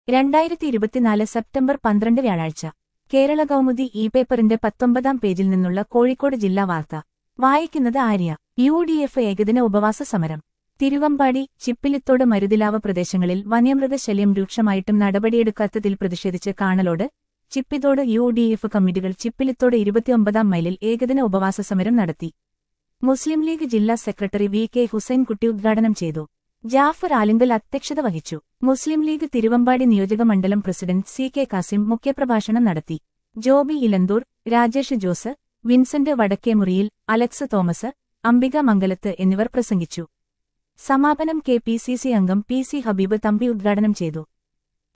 രണ്ടായിരത്തി ഇരുപത്തിനാല് സെപ്റ്റംബർ പന്ത്രണ്ട് വ്യാഴാഴ്ച കേരള കൗമുദി ഇ പേപ്പറിന്റെ പത്തൊമ്പതാം പേജിൽ നിന്നുള്ള കോഴിക്കോട് ജില്ലാ വാർത്ത വായിക്കുന്നത് ആര്യ യു ഡി എഫ് ഏകദിന ഉപവാസ സമരം തിരുവമ്പാടി ചിപ്പിലിത്തോട് മരുതിലാവ് പ്രദേശങ്ങളിൽ വന്യമൃഗശല്യം രൂക്ഷമായിട്ടും നടപടിയെടുക്കാത്തതിൽ പ്രതിഷേധിച്ച് Kanalode Chippithode U D F കമ്മിറ്റികൾ ചിപ്പിലിത്തോട് ഇരുപത്തിയൊമ്പതാം മൈലിൽ ഏകദിന ഉപവാസ സമരം നടത്തി മുസ്ലിം ലീഗ് ജില്ലാ സെക്രട്ടറി വി കെ ഹുസൈൻകുട്ടി ഉദ്ഘാടനം ചെയ്തു ജാഫർ ആലിങ്കൽ അധ്യക്ഷത വഹിച്ചു മുസ്ലിം ലീഗ് തിരുവമ്പാടി നിയോജക മണ്ഡലം പ്രസിഡന്റ് സി കെ കാസിം മുഖ്യപ്രഭാഷണം നടത്തി Joby Elanthoor Rajesh Jose Vincent Vadakkemuriyil Alex Thomas Ambika Mangalath എന്നിവർ പ്രസംഗിച്ചു സമാപനം കെ പി സി സി അംഗം പി സി ഹബീബ് തമ്പി ഉദ്ഘാടനം ചെയ്തു